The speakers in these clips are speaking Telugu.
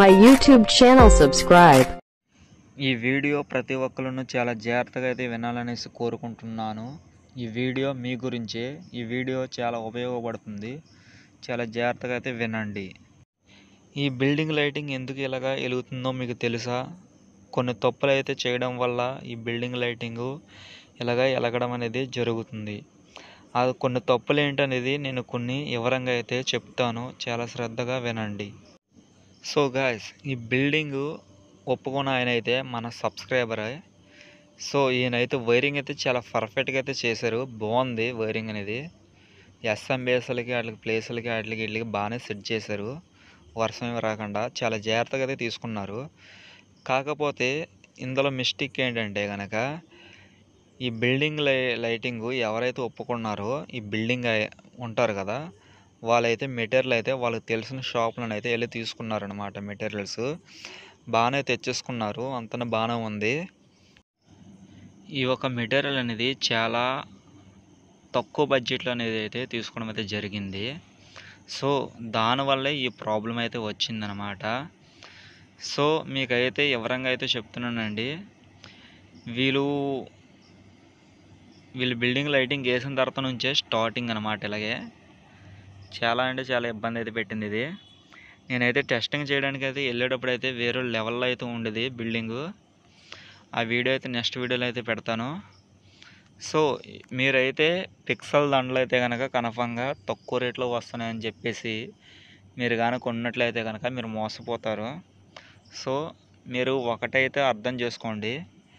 My YouTube channel subscribe. ఈ వీడియో ప్రతి ఒక్కరు చాలా జాగ్రత్తగా అయితే వినాలనేసి కోరుకుంటున్నాను ఈ వీడియో మీ గురించే ఈ వీడియో చాలా ఉపయోగపడుతుంది చాలా జాగ్రత్తగా అయితే వినండి ఈ బిల్డింగ్ లైటింగ్ ఎందుకు ఇలాగా వెలుగుతుందో మీకు తెలుసా కొన్ని తప్పులు అయితే చేయడం వల్ల ఈ బిల్డింగ్ లైటింగ్ ఇలాగ ఎలగడం అనేది జరుగుతుంది అది కొన్ని తప్పులు ఏంటనేది నేను కొన్ని వివరంగా అయితే చెప్తాను చాలా శ్రద్ధగా వినండి సో గాయస్ ఈ బిల్డింగ్ ఒప్పుకున్న ఆయన అయితే మన సబ్స్క్రైబరే సో ఈయనైతే వైరింగ్ అయితే చాలా పర్ఫెక్ట్గా అయితే చేశారు బాగుంది వైరింగ్ అనేది ఎస్ఎంబిఎస్లకి వాటికి ప్లేసులకి వాటికి వీటికి బాగానే సెట్ చేశారు వర్షం ఏమి రాకుండా చాలా జాగ్రత్తగా అయితే తీసుకున్నారు కాకపోతే ఇందులో మిస్టేక్ ఏంటంటే కనుక ఈ బిల్డింగ్ లై లైటింగ్ ఎవరైతే ఒప్పుకున్నారో ఈ బిల్డింగ్ అయి- ఉంటారు కదా వాళ్ళైతే మెటీరియల్ అయితే వాళ్ళకి తెలిసిన షాపులను అయితే వెళ్ళి తీసుకున్నారనమాట మెటీరియల్స్ బాగానే తెచ్చేసుకున్నారు అంతనే బాగానే ఉంది ఈ ఒక మెటీరియల్ అనేది చాలా తక్కువ బడ్జెట్లో అనేది అయితే తీసుకోవడం అయితే జరిగింది సో దానివల్లే ఈ ప్రాబ్లం అయితే వచ్చిందనమాట సో మీకైతే వివరంగా అయితే చెప్తున్నానండి వీళ్ళు వీళ్ళు బిల్డింగ్ లైటింగ్ వేసిన తర్వాత నుంచే స్టార్టింగ్ అనమాట ఇలాగే చాలా అంటే చాలా ఇబ్బంది అయితే పెట్టింది ఇది నేనైతే టెస్టింగ్ చేయడానికి అయితే వెళ్ళేటప్పుడు అయితే వేరే లెవెల్లో అయితే ఉండేది బిల్డింగు ఆ వీడియో అయితే నెక్స్ట్ వీడియోలో అయితే పెడతాను సో మీరైతే పిక్సెల్ దండలు అయితే కనుక కన్ఫామ్గా తక్కువ రేట్లో వస్తున్నాయని చెప్పేసి మీరు కానీ కొన్నట్లయితే కనుక మీరు మోసపోతారు సో మీరు ఒకటైతే అర్థం చేసుకోండి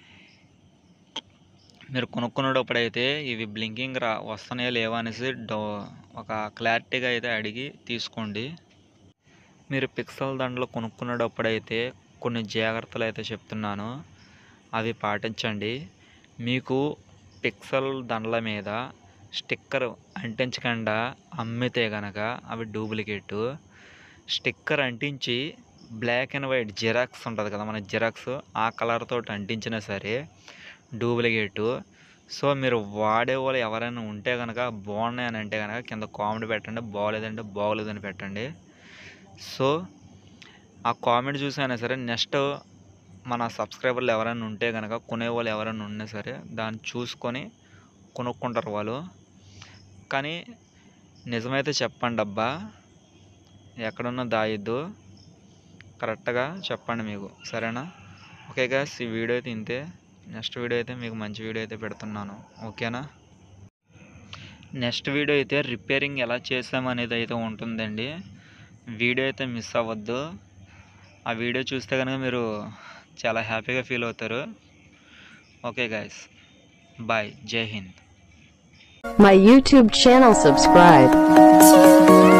మీరు కొనుక్కునేటప్పుడు అయితే ఇవి బ్లింకింగ్ రా వస్తున్నాయా లేవా అనేసి డో ఒక క్లారిటీగా అయితే అడిగి తీసుకోండి మీరు పిక్సెల్ దండలు కొనుక్కునేటప్పుడు అయితే కొన్ని జాగ్రత్తలు అయితే చెప్తున్నాను అవి పాటించండి మీకు పిక్సెల్ దండల మీద స్టిక్కర్ అంటించకుండా అమ్మితే కనుక అవి డూప్లికేట్ స్టిక్కర్ అంటించి బ్లాక్ అండ్ వైట్ జిరాక్స్ ఉంటుంది కదా మన జిరాక్స్ ఆ కలర్ తోటి అంటించినా సరే డూప్లికేటు సో మీరు వాడే వాళ్ళు ఎవరైనా ఉంటే కనుక బాగున్నాయి అని అంటే కనుక కింద కామెంట్ పెట్టండి బాగోలేదంటే బాగోలేదని పెట్టండి సో ఆ కామెంట్ చూసైనా సరే నెక్స్ట్ మన సబ్స్క్రైబర్లు ఎవరైనా ఉంటే కనుక కొనేవాళ్ళు ఎవరైనా ఉన్నా సరే దాన్ని చూసుకొని కొనుక్కుంటారు వాళ్ళు కానీ నిజమైతే చెప్పండి అబ్బా ఎక్కడున్నా దాయిద్దు కరెక్ట్గా చెప్పండి మీకు సరేనా ఓకే గాస్ ఈ వీడియో అయితే ఇంతే నెక్స్ట్ వీడియో అయితే మీకు మంచి వీడియో అయితే పెడుతున్నాను ఓకేనా నెక్స్ట్ వీడియో అయితే రిపేరింగ్ ఎలా చేసామనేది అయితే ఉంటుందండి వీడియో అయితే మిస్ అవ్వద్దు ఆ వీడియో చూస్తే కనుక మీరు చాలా హ్యాపీగా ఫీల్ అవుతారు ఓకే గాయస్ బాయ్ జై Hind My YouTube channel subscribe.